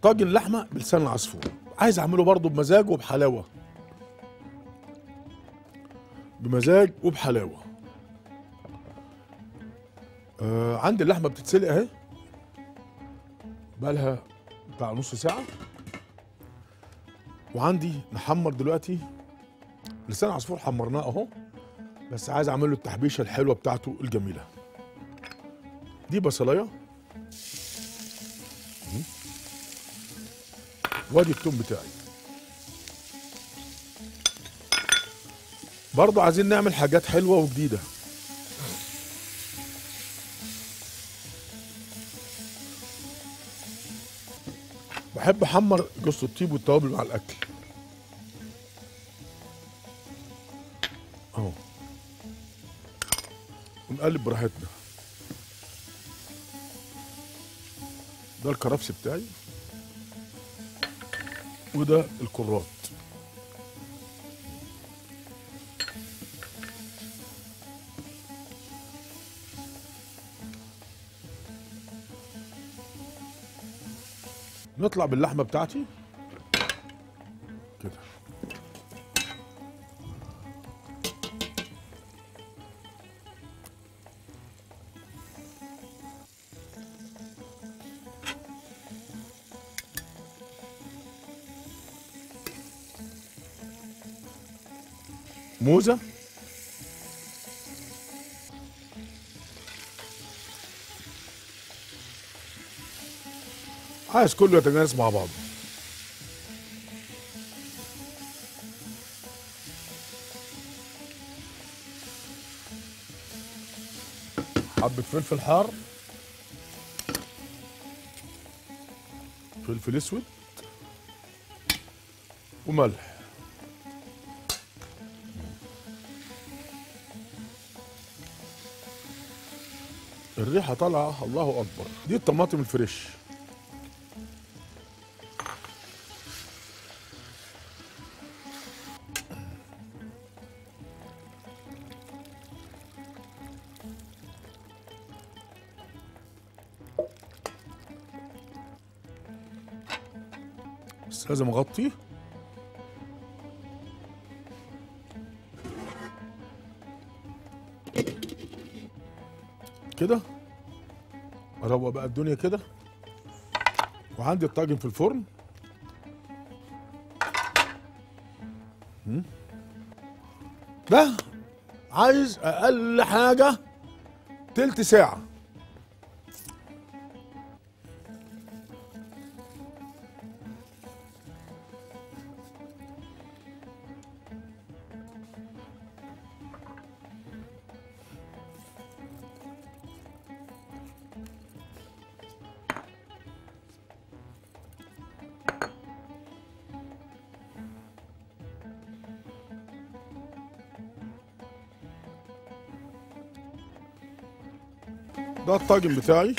طاجن لحمه بلسان العصفور عايز اعمله برضه بمزاج وبحلاوه بمزاج وبحلاوه آه عندي اللحمه بتتسلق اهي بقالها بتاع نص ساعه وعندي نحمر دلوقتي لسان عصفور حمرناه اهو بس عايز اعمل له التحبيشه الحلوه بتاعته الجميله دي بصلايه وادي التوم بتاعي برضه عايزين نعمل حاجات حلوه وجديده بحب احمر جوز الطيب والتوابل مع الاكل اهو ونقلب براحتنا ده الكرفس بتاعي وده الكرات نطلع باللحمه بتاعتي كده موزه عايز كله يتجانس مع بعضه حبة فلفل حار فلفل اسود وملح الريحة طالعة الله أكبر دي الطماطم الفريش بس لازم اغطيه كده اروق بقى الدنيا كده وعندي الطاجن في الفرن مم. ده عايز اقل حاجه تلت ساعه ده الطاجن بتاعي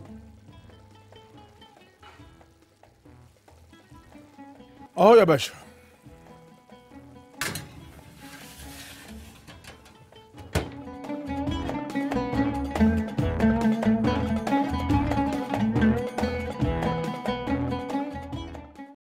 اهو يا باشا